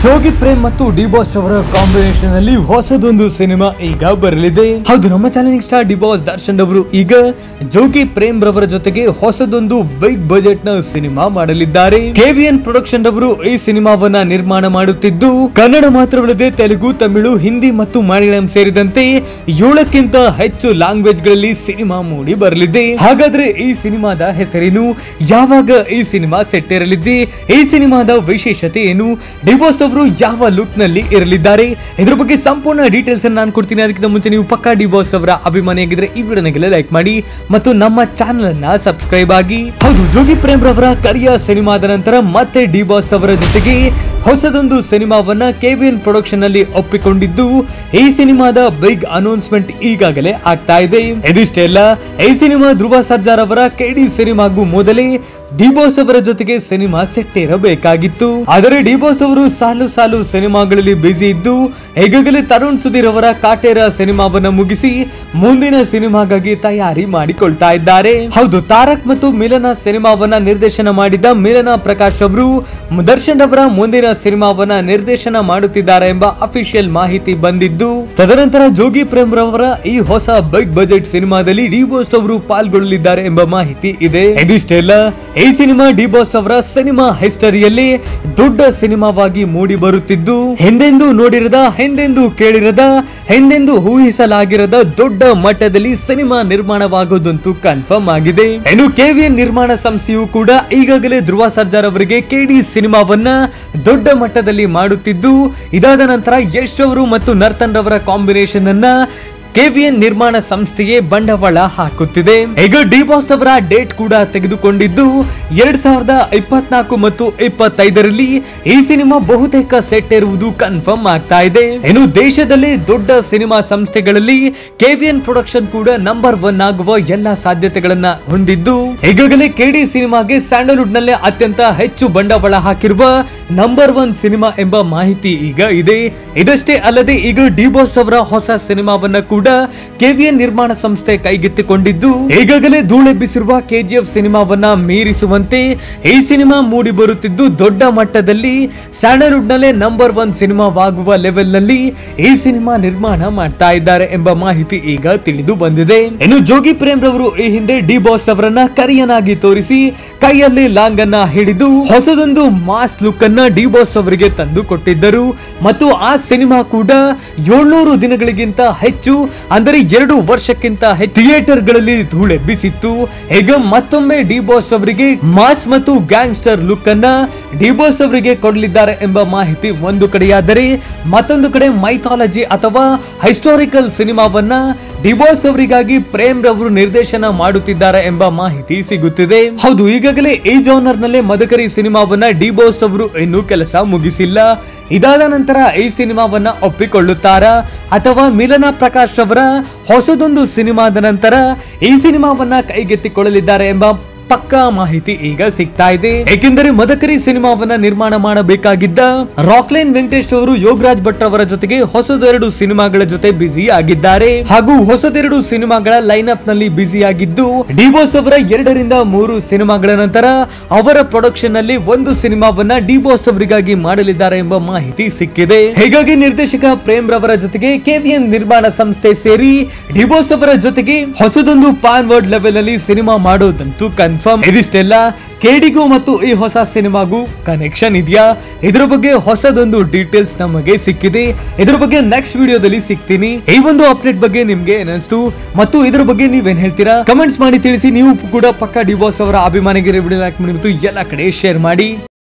ಜೋಗಿ ಪ್ರೇಮ್ ಮತ್ತು ಡಿಬಾಸ್ ಅವರ ಕಾಂಬಿನೇಷನ್ ಅಲ್ಲಿ ಹೊಸದೊಂದು ಸಿನಿಮಾ ಈಗ ಬರಲಿದೆ ಹೌದು ನಮ್ಮ ಚಾಲೆಂಜಿಂಗ್ ಸ್ಟಾರ್ ಡಿಬಾಸ್ ದರ್ಶನ್ ಅವರು ಈಗ ಜೋಗಿ ಪ್ರೇಮ್ ರವರ ಜೊತೆಗೆ ಹೊಸದೊಂದು ಬಿಗ್ ಬಜೆಟ್ ನ ಸಿನಿಮಾ ಮಾಡಲಿದ್ದಾರೆ ಕೆವಿಎನ್ ಪ್ರೊಡಕ್ಷನ್ ರವರು ಈ ಸಿನಿಮಾವನ್ನ ನಿರ್ಮಾಣ ಮಾಡುತ್ತಿದ್ದು ಕನ್ನಡ ಮಾತ್ರವಲ್ಲದೆ ತೆಲುಗು ತಮಿಳು ಹಿಂದಿ ಮತ್ತು ಮಲಯಾಳಂ ಸೇರಿದಂತೆ ಏಳಕ್ಕಿಂತ ಹೆಚ್ಚು ಲ್ಯಾಂಗ್ವೇಜ್ ಗಳಲ್ಲಿ ಸಿನಿಮಾ ಮೂಡಿ ಬರಲಿದೆ ಹಾಗಾದ್ರೆ ಈ ಸಿನಿಮಾದ ಹೆಸರೇನು ಯಾವಾಗ ಈ ಸಿನಿಮಾ ಸೆಟ್ ಇರಲಿದೆ ಈ ಸಿನಿಮಾದ ವಿಶೇಷತೆ ಏನು ಡಿವೋರ್ಸ್ ಅವರು ಯಾವ ಲುಕ್ ನಲ್ಲಿ ಇರಲಿದ್ದಾರೆ ಇದ್ರ ಬಗ್ಗೆ ಸಂಪೂರ್ಣ ಡೀಟೇಲ್ಸ್ ಅನ್ನು ನಾನು ಕೊಡ್ತೀನಿ ಅದಕ್ಕಿಂತ ಮುಂಚೆ ನೀವು ಪಕ್ಕಾ ಡಿವೋರ್ಸ್ ಅವರ ಅಭಿಮಾನಿಯಾಗಿದ್ರೆ ಈ ವಿಡಿಯೋನಿಗೆಲ್ಲ ಲೈಕ್ ಮಾಡಿ ಮತ್ತು ನಮ್ಮ ಚಾನಲ್ ಅನ್ನ ಸಬ್ಸ್ಕ್ರೈಬ್ ಆಗಿ ಹೌದು ಜೋಗಿ ಪ್ರೇಮ್ ರವರ ಕರಿಯ ಸಿನಿಮಾದ ನಂತರ ಮತ್ತೆ ಡಿಬಾಸ್ ಅವರ ಜೊತೆಗೆ ಹೊಸದೊಂದು ಸಿನಿಮಾವನ್ನ ಕೆವಿಎನ್ ಪ್ರೊಡಕ್ಷನ್ ನಲ್ಲಿ ಒಪ್ಪಿಕೊಂಡಿದ್ದು ಈ ಸಿನಿಮಾದ ಬಿಗ್ ಅನೌನ್ಸ್ಮೆಂಟ್ ಈಗಾಗಲೇ ಆಗ್ತಾ ಇದೆ ಇದಿಷ್ಟೇ ಅಲ್ಲ ಈ ಸಿನಿಮಾ ಧ್ರುವ ಸರ್ಜಾರ್ ಅವರ ಕೆಡಿ ಸಿನಿಮಾಗೂ ಮೊದಲೇ ಡಿಬೋಸ್ ಅವರ ಜೊತೆಗೆ ಸಿನಿಮಾ ಸೆಟ್ ಇರಬೇಕಾಗಿತ್ತು ಆದರೆ ಡಿಬೋಸ್ ಅವರು ಸಾಲು ಸಾಲು ಸಿನಿಮಾಗಳಲ್ಲಿ ಬ್ಯುಸಿ ಇದ್ದು ಈಗಾಗಲೇ ತರುಣ್ ಸುಧೀರ್ ಅವರ ಕಾಟೇರ ಸಿನಿಮಾವನ್ನ ಮುಗಿಸಿ ಮುಂದಿನ ಸಿನಿಮಾಗಾಗಿ ತಯಾರಿ ಮಾಡಿಕೊಳ್ತಾ ಇದ್ದಾರೆ ಹೌದು ತಾರಕ್ ಮತ್ತು ಮಿಲನ ಸಿನಿಮಾವನ್ನ ನಿರ್ದೇಶನ ಮಾಡಿದ ಮಿಲನ ಪ್ರಕಾಶ್ ಅವರು ದರ್ಶನ್ ಅವರ ಮುಂದಿನ ಸಿನಿಮಾವನ್ನ ನಿರ್ದೇಶನ ಮಾಡುತ್ತಿದ್ದಾರೆ ಎಂಬ ಅಫಿಷಿಯಲ್ ಮಾಹಿತಿ ಬಂದಿದ್ದು ತದನಂತರ ಜೋಗಿ ಪ್ರೇಮ್ ರವರ ಈ ಹೊಸ ಬಿಗ್ ಬಜೆಟ್ ಸಿನಿಮಾದಲ್ಲಿ ಡಿಬೋಸ್ ಅವರು ಪಾಲ್ಗೊಳ್ಳಲಿದ್ದಾರೆ ಎಂಬ ಮಾಹಿತಿ ಇದೆ ಇದಿಷ್ಟೇ ಅಲ್ಲ ಈ ಸಿನಿಮಾ ಡಿಬಾಸ್ ಅವರ ಸಿನಿಮಾ ಹಿಸ್ಟರಿಯಲ್ಲಿ ದೊಡ್ಡ ಸಿನಿಮಾವಾಗಿ ಮೂಡಿ ಬರುತ್ತಿದ್ದು ಹಿಂದೆಂದೂ ನೋಡಿರದ ಹಿಂದೆಂದೂ ಕೇಳಿರದ ಹಿಂದೆಂದೂ ಊಹಿಸಲಾಗಿರದ ದೊಡ್ಡ ಮಟ್ಟದಲ್ಲಿ ಸಿನಿಮಾ ನಿರ್ಮಾಣವಾಗುವುದಂತೂ ಕನ್ಫರ್ಮ್ ಆಗಿದೆ ಇನ್ನು ಕೆವಿಎನ್ ನಿರ್ಮಾಣ ಸಂಸ್ಥೆಯು ಕೂಡ ಈಗಾಗಲೇ ಧ್ರುವ ಸರ್ಜಾರ್ ಅವರಿಗೆ ಕೆಡಿ ಸಿನಿಮಾವನ್ನ ದೊಡ್ಡ ಮಟ್ಟದಲ್ಲಿ ಮಾಡುತ್ತಿದ್ದು ಇದಾದ ನಂತರ ಯಶ್ ಅವರು ಮತ್ತು ನರ್ತನ್ ರವರ ಕಾಂಬಿನೇಷನ್ ಅನ್ನ ಕೆವಿಎನ್ ನಿರ್ಮಾಣ ಸಂಸ್ಥೆಗೆ ಬಂಡವಾಳ ಹಾಕುತ್ತಿದೆ ಈಗ ಡಿಬಾಸ್ ಅವರ ಡೇಟ್ ಕೂಡ ತೆಗೆದುಕೊಂಡಿದ್ದು ಎರಡ್ ಸಾವಿರದ ಇಪ್ಪತ್ನಾಲ್ಕು ಮತ್ತು ಇಪ್ಪತ್ತೈದರಲ್ಲಿ ಈ ಸಿನಿಮಾ ಬಹುತೇಕ ಸೆಟ್ ಇರುವುದು ಕನ್ಫರ್ಮ್ ಆಗ್ತಾ ಇದೆ ಇನ್ನು ದೇಶದಲ್ಲಿ ದೊಡ್ಡ ಸಿನಿಮಾ ಸಂಸ್ಥೆಗಳಲ್ಲಿ ಕೆವಿಎನ್ ಪ್ರೊಡಕ್ಷನ್ ಕೂಡ ನಂಬರ್ ಒನ್ ಆಗುವ ಎಲ್ಲಾ ಸಾಧ್ಯತೆಗಳನ್ನ ಹೊಂದಿದ್ದು ಈಗಾಗಲೇ ಕೆಡಿ ಸಿನಿಮಾಗೆ ಸ್ಯಾಂಡಲ್ವುಡ್ ನಲ್ಲೇ ಅತ್ಯಂತ ಹೆಚ್ಚು ಬಂಡವಾಳ ಹಾಕಿರುವ ನಂಬರ್ ಒನ್ ಸಿನಿಮಾ ಎಂಬ ಮಾಹಿತಿ ಈಗ ಇದೆ ಇದಷ್ಟೇ ಅಲ್ಲದೆ ಈಗ ಡಿಬಾಸ್ ಅವರ ಹೊಸ ಸಿನಿಮಾವನ್ನ ಕೂಡ ಕೆವಿಎನ್ ನಿರ್ಮಾಣ ಸಂಸ್ಥೆ ಕೈಗೆತ್ತಿಕೊಂಡಿದ್ದು ಈಗಾಗಲೇ ಧೂಳೆಬ್ಬಿಸಿರುವ ಕೆಜಿಎಫ್ ಸಿನಿಮಾವನ್ನ ಮೀರಿಸುವಂತೆ ಈ ಸಿನಿಮಾ ಮೂಡಿ ಬರುತ್ತಿದ್ದು ದೊಡ್ಡ ಮಟ್ಟದಲ್ಲಿ ಸ್ಯಾಂಡಲ್ವುಡ್ ನಲ್ಲೇ ನಂಬರ್ ಒನ್ ಸಿನಿಮಾವಾಗುವ ಲೆವೆಲ್ ನಲ್ಲಿ ಈ ಸಿನಿಮಾ ನಿರ್ಮಾಣ ಮಾಡ್ತಾ ಇದ್ದಾರೆ ಎಂಬ ಮಾಹಿತಿ ಈಗ ತಿಳಿದು ಬಂದಿದೆ ಇನ್ನು ಜೋಗಿ ಪ್ರೇಮ್ ರವರು ಈ ಹಿಂದೆ ಡಿ ಬಾಸ್ ಅವರನ್ನ ಕರಿಯನಾಗಿ ತೋರಿಸಿ ಕೈಯಲ್ಲಿ ಲಾಂಗ್ ಅನ್ನ ಹಿಡಿದು ಹೊಸದೊಂದು ಮಾಸ್ ಲುಕ್ ಅನ್ನ ಡಿ ಬಾಸ್ ಅವರಿಗೆ ತಂದು ಕೊಟ್ಟಿದ್ದರು ಮತ್ತು ಆ ಸಿನಿಮಾ ಕೂಡ ಏಳ್ನೂರು ದಿನಗಳಿಗಿಂತ ಹೆಚ್ಚು ಅಂದರೆ ಎರಡು ವರ್ಷಕ್ಕಿಂತ ಹೆಚ್ಚು ಥಿಯೇಟರ್ ಗಳಲ್ಲಿ ಧೂಳೆಬ್ಬಿಸಿತ್ತು ಈಗ ಮತ್ತೊಮ್ಮೆ ಡಿ ಬಾಸ್ ಅವರಿಗೆ ಮಾಸ್ ಮತ್ತು ಗ್ಯಾಂಗ್ಸ್ಟರ್ ಲುಕ್ ಅನ್ನ ಡಿ ಬಾಸ್ ಅವರಿಗೆ ಕೊಡಲಿದ್ದಾರೆ ಎಂಬ ಮಾಹಿತಿ ಒಂದು ಕಡೆಯಾದರೆ ಮತ್ತೊಂದು ಕಡೆ ಮೈಥಾಲಜಿ ಅಥವಾ ಹಿಸ್ಟಾರಿಕಲ್ ಸಿನಿಮಾವನ್ನ ಡಿಬಾಸ್ ಅವರಿಗಾಗಿ ಪ್ರೇಮ್ ರವರು ನಿರ್ದೇಶನ ಮಾಡುತ್ತಿದ್ದಾರೆ ಎಂಬ ಮಾಹಿತಿ ಸಿಗುತ್ತಿದೆ ಹೌದು ಈಗಾಗಲೇ ಈ ಜೋನರ್ ನಲ್ಲೇ ಮದಕರಿ ಸಿನಿಮಾವನ್ನ ಡಿಬಾಸ್ ಅವರು ಇನ್ನೂ ಕೆಲಸ ಮುಗಿಸಿಲ್ಲ ಇದಾದ ನಂತರ ಈ ಸಿನಿಮಾವನ್ನ ಒಪ್ಪಿಕೊಳ್ಳುತ್ತಾರಾ ಅಥವಾ ಮಿಲನ ಪ್ರಕಾಶ್ ಅವರ ಹೊಸದೊಂದು ಸಿನಿಮಾದ ನಂತರ ಈ ಸಿನಿಮಾವನ್ನ ಕೈಗೆತ್ತಿಕೊಳ್ಳಲಿದ್ದಾರೆ ಎಂಬ ಪಕ್ಕಾ ಮಾಹಿತಿ ಈಗ ಸಿಗ್ತಾ ಇದೆ ಏಕೆಂದರೆ ಮದಕರಿ ಸಿನಿಮಾವನ್ನ ನಿರ್ಮಾಣ ಮಾಡಬೇಕಾಗಿದ್ದ ರಾಕ್ಲೈನ್ ವೆಂಕಟೇಶ್ ಅವರು ಯೋಗರಾಜ್ ಭಟ್ ಅವರ ಜೊತೆಗೆ ಹೊಸದೆರಡು ಸಿನಿಮಾಗಳ ಜೊತೆ ಬ್ಯುಸಿ ಆಗಿದ್ದಾರೆ ಹಾಗೂ ಹೊಸದೆರಡು ಸಿನಿಮಾಗಳ ಲೈನ್ ಅಪ್ ನಲ್ಲಿ ಬ್ಯುಸಿ ಆಗಿದ್ದು ಡಿಬೋಸ್ ಅವರ ಎರಡರಿಂದ ಮೂರು ಸಿನಿಮಾಗಳ ನಂತರ ಅವರ ಪ್ರೊಡಕ್ಷನ್ ನಲ್ಲಿ ಒಂದು ಸಿನಿಮಾವನ್ನ ಡಿಬೋಸ್ ಅವರಿಗಾಗಿ ಮಾಡಲಿದ್ದಾರೆ ಎಂಬ ಮಾಹಿತಿ ಸಿಕ್ಕಿದೆ ಹೀಗಾಗಿ ನಿರ್ದೇಶಕ ಪ್ರೇಮ್ ರವರ ಜೊತೆಗೆ ಕೆವಿಎನ್ ನಿರ್ಮಾಣ ಸಂಸ್ಥೆ ಸೇರಿ ಡಿಬೋಸ್ ಅವರ ಜೊತೆಗೆ ಹೊಸದೊಂದು ಪಾನ್ ವರ್ಡ್ ಲೆವೆಲ್ ಅಲ್ಲಿ ಸಿನಿಮಾ ಮಾಡೋದಂತೂ ಕನ್ಫರ್ಮ್ ಇದಿಷ್ಟೆಲ್ಲ ಕೆಡಿಗೂ ಮತ್ತು ಈ ಹೊಸ ಸಿನಿಮಾಗೂ ಕನೆಕ್ಷನ್ ಇದೆಯಾ ಇದ್ರ ಬಗ್ಗೆ ಹೊಸದೊಂದು ಡೀಟೇಲ್ಸ್ ನಮಗೆ ಸಿಕ್ಕಿದೆ ಇದ್ರ ಬಗ್ಗೆ ನೆಕ್ಸ್ಟ್ ವಿಡಿಯೋದಲ್ಲಿ ಸಿಗ್ತೀನಿ ಈ ಒಂದು ಅಪ್ಡೇಟ್ ಬಗ್ಗೆ ನಿಮ್ಗೆ ಏನಿಸ್ತು ಮತ್ತು ಇದ್ರ ಬಗ್ಗೆ ನೀವೇನ್ ಹೇಳ್ತೀರಾ ಕಮೆಂಟ್ಸ್ ಮಾಡಿ ತಿಳಿಸಿ ನೀವು ಕೂಡ ಪಕ್ಕ ಡಿವೋರ್ಸ್ ಅವರ ಅಭಿಮಾನಿಗೆ ವಿಡಿಯೋ ಲೈಕ್ ಮಾಡಿ ಮತ್ತು ಎಲ್ಲ ಕಡೆ ಶೇರ್ ಮಾಡಿ